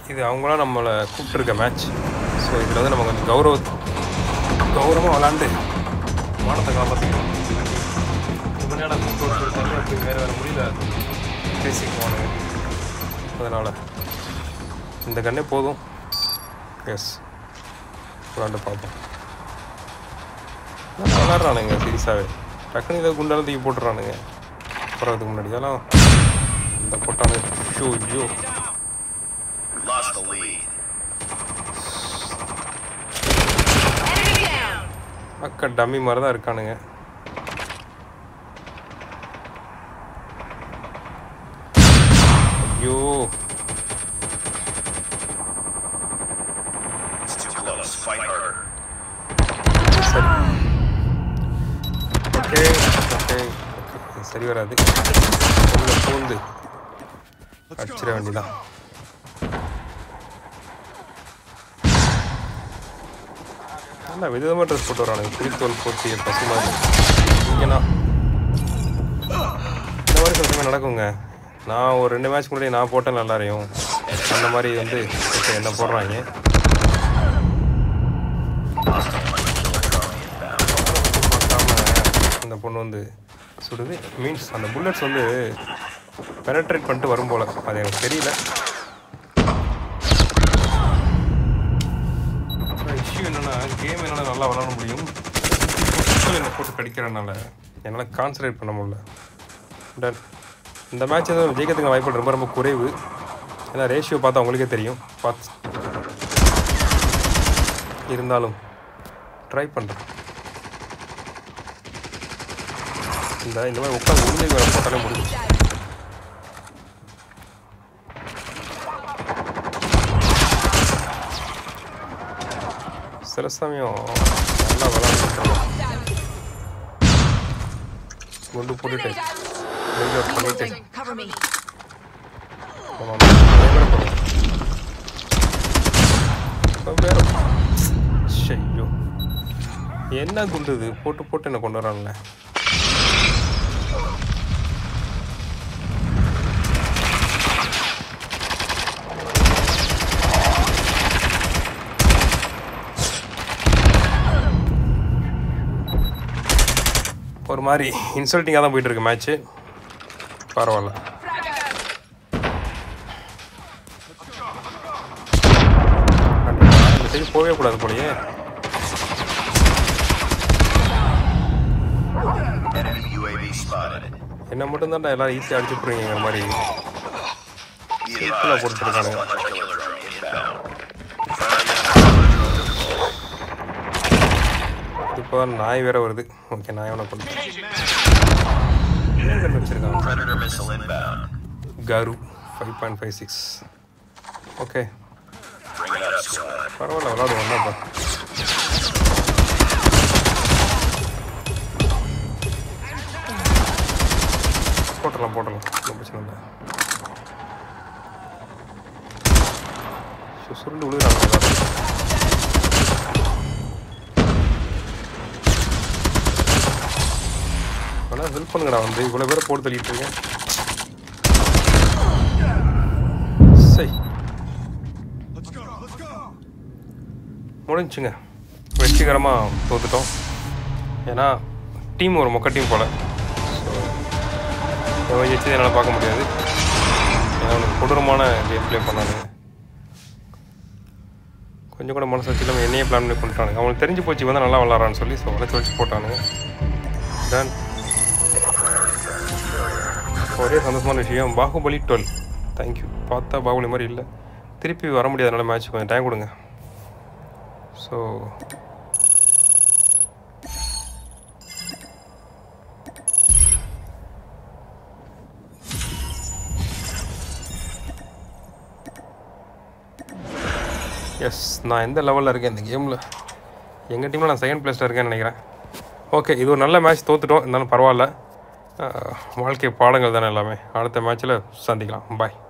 இது அவங்களாம் நம்மளை கூப்பிட்டுருக்க மேட்ச் ஸோ இதில் வந்து நம்ம கொஞ்சம் கௌரவ கௌரவமாக விளாண்டு மானத்தை காப்பாற்றிக்கணும் ரொம்ப நேரம் கூப்பிட்டு வர சொல்லிட்டாங்க அப்படி வேறு வேறு முடியல பேசிக்குவானுங்க அதனால் இந்த கண்ணே போதும் எஸ் விளாண்டு பார்ப்போம் நல்லா விளாட்றானுங்க சீரியஸாகவே டக்குனு இதை குண்டால தூக்கி போட்டுறானுங்க போகிறதுக்கு முன்னாடி அதெல்லாம் இந்த போட்டானுங்க ஷோ ஐயோ Lost the lead. Enemy down. அக்கா டம்மி மாதிரி தான் இருக்கானுங்க ஐயோ It's too close. Fight harder. சரி ஓகே ஓகே ஓகே சரி வராது உள்ள பூந்து அடிச்சிட வேண்டியதான் நல்லா விதமாக ட்ரெஸ் போட்டு வரானுங்க புளித்தோல் போட்டு பசு மாதிரி இங்கேனா இந்த மாதிரி சில சமயம் நடக்குங்க நான் ஒரு ரெண்டு மேட்ச் முன்னாடி நான் போட்டேன் எல்லாரையும் அந்த மாதிரி வந்து இப்போ என்ன போடுறாங்க பார்க்காம அந்த பொண்ணு வந்து சுடுது மீன்ஸ் அந்த புல்லட்ஸ் வந்து பெனட்ரேட் பண்ணிட்டு வரும் போல அது எனக்கு தெரியல இஷ்யூ என்னன்னா கேம் என்னால் நல்லா விளாட முடியும் பொருட்கள் என்னை போட்டு கடிக்கிறனால என்னால் கான்சன்ட்ரேட் பண்ண முடியல டன் இந்த மேட்ச் வந்து ஜெயிக்கிறதுக்கு வாய்ப்பு ரொம்ப ரொம்ப குறைவு ஏன்னா ரேஷியோ பார்த்தா உங்களுக்கே தெரியும் பார்த்து இருந்தாலும் ட்ரை பண்ணுறேன் இந்த இந்த மாதிரி உட்காந்து உளுந்து வேலை போட்டாலே முடியும் சில சமயம் நல்லா விளாண்டுருக்காங்க குண்டு போட்டுட்டு reload பண்ணிட்டு Reloading. Cover me. ஆமா, ஆமா. பயங்கர படம். வெவ்வேறு. ஐயோ என்ன குண்டு இது போட்டு போட்டு என்ன கொண்டு வரான்ல ஒரு மாதிரி இன்சல்ட்டிங்காக தான் போயிட்டு இருக்கு மேட்ச்சு பரவாயில்ல இந்த சைடு போகவே கூடாது போலயே Enemy UAV spotted. என்ன மட்டும் தான் எல்லாரும் ஈஸியாக அடிச்சு விட்ருவீங்கிற மாதிரி Be சீக்கிரம் advised, போட்டுருக்கானுங்க hunter killer drone inbound. இப்போ நாய் வேற வருது ஓகே நாய் ஒன்று கொண்டு என்ன கண்டு வச்சிருக்காங்க Predator missile inbound. கரு five point five six okay Bring it up, squad. பரவாயில்ல விளாடுவோம் என்னப்பா போட்டலாம் போட்டலாம் ஒன்றும் பிரச்சனை இல்லை சு- சுருண்டு விழுகிறாங்க எல்லாரும். வேணா ஹெல்ப் பண்ணுங்கடா வந்து இவ்வளோ பேரை போட்டு தள்ளிட்டு இருக்கேன் சரி முடிஞ்சுங்க வெற்றிகரமாக தோத்துட்டோம் ஏன்னா டீம் ஒரு மொக்க டீம் போல் ஸோ எவன் ஜெயிச்சது என்னால் பார்க்க முடியாது ஏன்னா அவனுக்கு கொடூரமான கேம் ப்ளே பண்ணானுங்க கொஞ்சம் கூட மனசு வச்சு இல்லாமல் என்னையே பிளான் பண்ணி பண்ணிட்டானுங்க அவனுக்கு தெரிஞ்சு போச்சு இவன் தான் நல்லா விளாட்றான்னு சொல்லி ஸோ வளைச்சு வச்சு போட்டானுங்க டன் ஒரே சந்தோஷமான விஷயம் பாகுபலி டுவெல் தேங்க்யூ பார்த்தா பாகுபலி மாதிரி இல்லை திருப்பி வர முடியாதனால மேட்ச் கொஞ்சம் டைம் கொடுங்க ஸோ எஸ் நான் எந்த லெவலில் இருக்கேன் இந்த கேமில் எங்கள் டீமில் நான் செகண்ட் பிளேஸில் இருக்கேன்னு நினைக்கிறேன் ஓகே இது ஒரு நல்ல மேட்ச் தோத்துட்டோம் இருந்தாலும் பரவாயில்ல அஹ், வாழ்க்கை பாடங்கள் தானே எல்லாமே அடுத்த மேட்ச்சில் சந்திக்கலாம் பாய்